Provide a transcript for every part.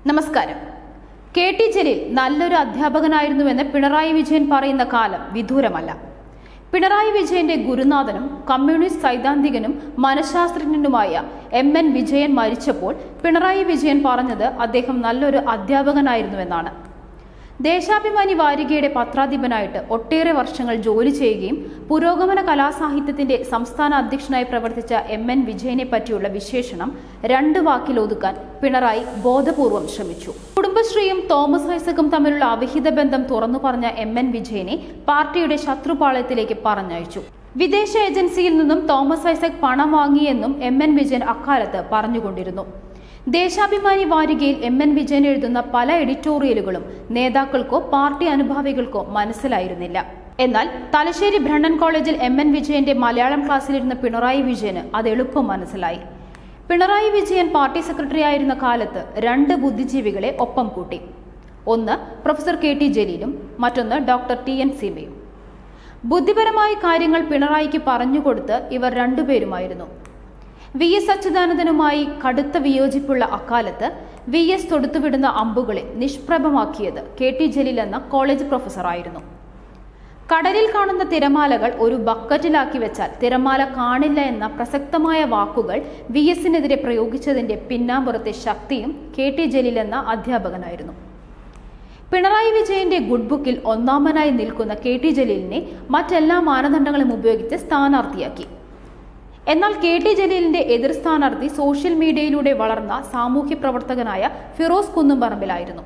നമസ്കാരം K T Jaleel നല്ലൊരു അധ്യാപകനായിരുന്നുവെന്ന് പിണറായി വിജയൻ പറയുന്ന കാലം വിദൂരമല്ല പിണറായി വിജയന്റെ ഗുരുനാഥനും കമ്മ്യൂണിസ്റ്റ് സൈദ്ധാന്തികനും മനഃശാസ്ത്രജ്ഞനുമായ എം എൻ വിജയൻ മരിച്ചപ്പോൾ പിണറായി വിജയൻ പറഞ്ഞത് അദ്ദേഹം നല്ലൊരു അധ്യാപകനായിരുന്നുവെന്നാണ് ദേശാഭിമാനി വാരികയുടെ പത്രാധിപനായിട്ട് ഒട്ടേറെ വർഷങ്ങൾ ജോലി ചെയ്യുകയും പുരോഗമന കലാസാഹിത്യത്തിന്റെ സംസ്ഥാന അധ്യക്ഷനായി പ്രവർത്തിച്ച എം എൻ വിജയനെ പറ്റിയുള്ള വിശേഷണം രണ്ട് വാക്കിൽ ഒതുക്കാൻ പിണറായി ബോധപൂർവം ശ്രമിച്ചു കുടുംബശ്രീയും തോമസ് ഐസക്കും തമ്മിലുള്ള അവിഹിത ബന്ധം തുറന്നു പറഞ്ഞ എം എൻ വിജയനെ പാർട്ടിയുടെ ശത്രുപാളയത്തിലേക്ക് പറഞ്ഞയച്ചു വിദേശ ഏജൻസിയിൽ നിന്നും തോമസ് ഐസക് പണം വാങ്ങിയെന്നും എം എൻ വിജയൻ അക്കാലത്ത് പറഞ്ഞുകൊണ്ടിരുന്നു ദേശാഭിമാനി വാരികയിൽ എം എൻ വിജയൻ എഴുതുന്ന പല എഡിറ്റോറിയലുകളും നേതാക്കൾക്കോ പാർട്ടി അനുഭാവികൾക്കോ മനസ്സിലായിരുന്നില്ല എന്നാൽ തലശ്ശേരി ബ്രണ്ണൻ കോളേജിൽ എം എൻ വിജയന്റെ മലയാളം ക്ലാസ്സിലിരുന്ന പിണറായി വിജയന് അത് എളുപ്പം മനസ്സിലായി പിണറായി വിജയൻ പാർട്ടി സെക്രട്ടറി ആയിരുന്ന കാലത്ത് രണ്ട് ബുദ്ധിജീവികളെ ഒപ്പം കൂട്ടി ഒന്ന് പ്രൊഫസർ കെ ടി ജലീലും മറ്റൊന്ന് ഡോക്ടർ ടി എൻ സീമയും ബുദ്ധിപരമായ കാര്യങ്ങൾ പിണറായിക്ക് പറഞ്ഞുകൊടുത്ത് ഇവർ രണ്ടുപേരുമായിരുന്നു വി എസ് അച്യുതാനന്ദനുമായി കടുത്ത വിയോജിപ്പുള്ള അക്കാലത്ത് വി എസ് തൊടുത്തുവിടുന്ന അമ്പുകളെ നിഷ്പ്രഭമാക്കിയത് കെ ടി ജലീൽ എന്ന കോളേജ് പ്രൊഫസറായിരുന്നു കടലിൽ കാണുന്ന തിരമാലകൾ ഒരു ബക്കറ്റിലാക്കി വെച്ചാൽ തിരമാല കാണില്ല എന്ന പ്രസക്തമായ വാക്കുകൾ വി എസിനെതിരെ പ്രയോഗിച്ചതിന്റെ പിന്നാമ്പുറത്തെ ശക്തിയും കെ ടി ജലീൽ എന്ന അധ്യാപകനായിരുന്നു പിണറായി വിജയന്റെ ഗുഡ് ബുക്കിൽ ഒന്നാമനായി നിൽക്കുന്ന കെ ടി ജലീലിനെ മറ്റെല്ലാ മാനദണ്ഡങ്ങളും ഉപയോഗിച്ച് സ്ഥാനാർത്ഥിയാക്കി എന്നാൽ കെ ടി ജലീലിന്റെ എതിർ സ്ഥാനാർത്ഥി സോഷ്യൽ മീഡിയയിലൂടെ വളർന്ന സാമൂഹ്യ പ്രവർത്തകനായ ഫിറോസ് കുന്നുംപറമ്പിലായിരുന്നു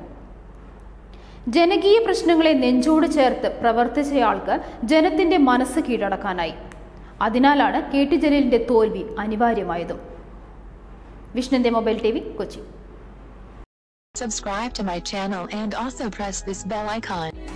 ജനകീയ പ്രശ്നങ്ങളെ നെഞ്ചോട് ചേർത്ത് പ്രവർത്തിച്ചയാൾക്ക് ജനത്തിന്റെ മനസ്സ് കീഴടക്കാനായി അതിനാലാണ് കെ ടി ജലീലിന്റെ തോൽവി അനിവാര്യമായതും വിഷ്ണുന്റെ mobile T V Kochi Subscribe to my channel and also press this bell icon.